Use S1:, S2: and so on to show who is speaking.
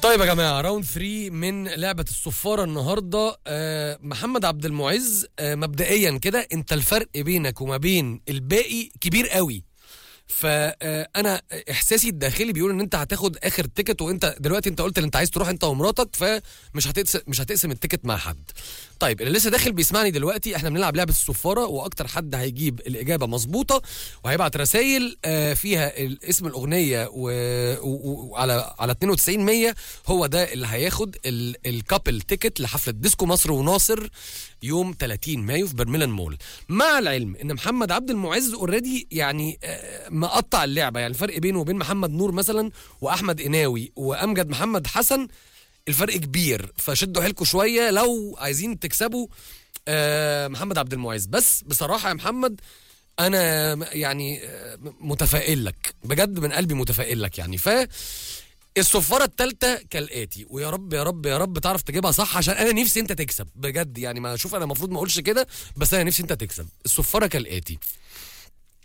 S1: طيب يا جماعه راوند 3 من لعبه الصفاره النهارده آه محمد عبد المعز آه مبدئيا كده انت الفرق بينك وما بين الباقي كبير قوي فانا احساسي الداخلي بيقول ان انت هتاخد اخر تيكت وانت دلوقتي انت قلت ان انت عايز تروح انت ومراتك فمش هتقسم مش هتقسم التيكت مع حد طيب اللي لسه داخل بيسمعني دلوقتي احنا بنلعب لعبه الصفاره واكتر حد هيجيب الاجابه مظبوطه وهيبعت رسائل آه، فيها ال- اسم الاغنيه و- و- وعلى على 92 100 هو ده اللي هياخد ال- الكابل تيكت لحفله ديسكو مصر وناصر يوم 30 مايو في برميلان مول مع العلم ان محمد عبد المعز اوريدي يعني آه، مقطع اللعبه يعني الفرق بينه وبين محمد نور مثلا واحمد قناوي وامجد محمد حسن الفرق كبير فشدوا حيلكم شويه لو عايزين تكسبوا آه، محمد عبد المعز بس بصراحه يا محمد انا م- يعني آه، متفائل لك بجد من قلبي متفائل لك يعني ف الصفاره الثالثه كالاتي ويا رب يا رب يا رب تعرف تجيبها صح عشان انا نفسي انت تكسب بجد يعني ما اشوف انا المفروض ما اقولش كده بس انا نفسي انت تكسب الصفاره كالاتي